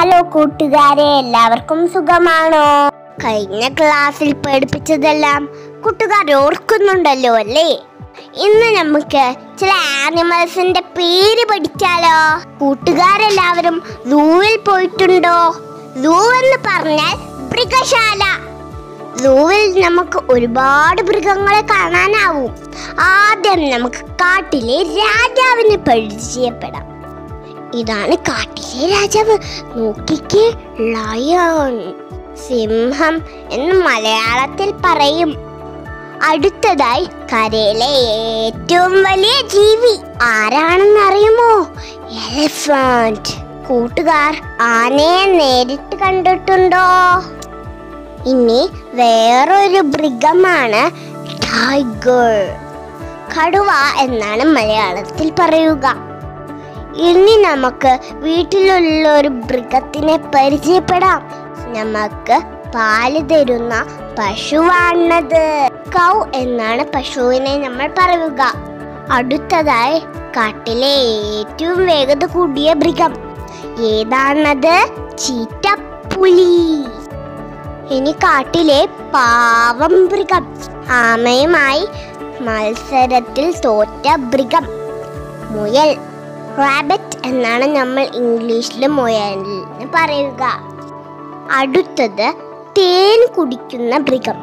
hello കൂട്ടുകാരെ എല്ലാവർക്കും സുഖമാണോ കഴിഞ്ഞ ക്ലാസ്സിൽ പഠിപ്പിച്ചതെല്ലാം കൂട്ടുകാർ ഓർക്കുന്നുണ്ടല്ലോ അല്ലേ ഇന്ന് നമുക്ക് ചില ആനിമൽസിന്റെ പേര് പഠിച്ചാലോ കൂട്ടുകാരെല്ലാവരും സൂവിൽ പോയിട്ടുണ്ടോ സൂ എന്ന് പറഞ്ഞാൽ മൃഗശാല സൂവിൽ നമുക്ക് ഒരുപാട് മൃഗങ്ങളെ കാണാനാവും ആദ്യം നമുക്ക് കാട്ടിലെ രാജാവിനെ പരിചയപ്പെടാം ഇതാണ് കാട്ടിലെ രാജാവ് നോക്കിക്കേ ലയൺ സിംഹം എന്ന് മലയാളത്തിൽ പറയും അടുത്തതായി കരയിലെ ഏറ്റവും വലിയ ജീവി ആരാണെന്നറിയുമോ എലിഫന്റ് കൂട്ടുകാർ ആനയെ നേരിട്ട് കണ്ടിട്ടുണ്ടോ ഇനി വേറൊരു മൃഗമാണ് ടൈഗർ കടുവ എന്നാണ് മലയാളത്തിൽ പറയുക ഇനി നമുക്ക് വീട്ടിലുള്ള ഒരു മൃഗത്തിനെ പരിചയപ്പെടാം നമുക്ക് പാല് തരുന്ന പശുവാണത് കൗ എന്നാണ് പശുവിനെ നമ്മൾ പറയുക അടുത്തതായി കാട്ടിലെ ഏറ്റവും വേഗത കൂടിയ മൃഗം ഏതാണത് ചീറ്റപ്പുലി ഇനി കാട്ടിലെ പാവം മൃഗം ആമയുമായി മത്സരത്തിൽ തോറ്റ മൃഗം മുയൽ റാബറ്റ് എന്നാണ് നമ്മൾ ഇംഗ്ലീഷിൽ മുയലിന് പറയുക അടുത്തത് തേൻ കുടിക്കുന്ന മൃഗം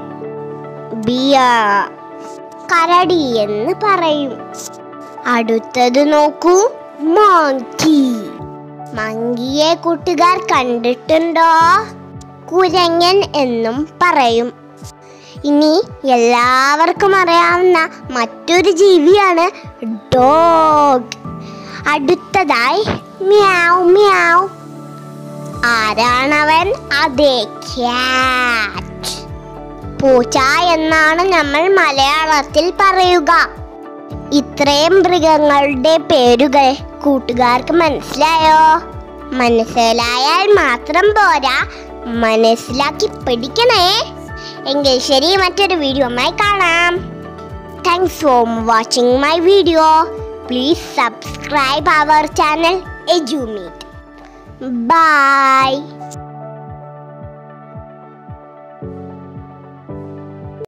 ബിയർ കരടി എന്ന് പറയും അടുത്തത് നോക്കൂ മോങ്കി മങ്കിയെ കൂട്ടുകാർ കണ്ടിട്ടുണ്ടോ കുരങ്ങൻ എന്നും പറയും ഇനി എല്ലാവർക്കും അറിയാവുന്ന മറ്റൊരു ജീവിയാണ് ഡോഗ് അടുത്തതായി മ്യാവ് മ്യാവ് ആരാണവൻ അതെ ക്യാറ്റ് പൂച്ച എന്നാണ് നമ്മൾ മലയാളത്തിൽ പറയുക ഇത്രയും മൃഗങ്ങളുടെ പേരുകൾ കൂട്ടുകാർക്ക് മനസ്സിലായോ മനസ്സിലായാൽ മാത്രം പോരാ മനസ്സിലാക്കി പഠിക്കണേ എങ്കിൽ ശരി മറ്റൊരു വീഡിയോമായി കാണാം thanks for watching my video please subscribe our channel Edumeet by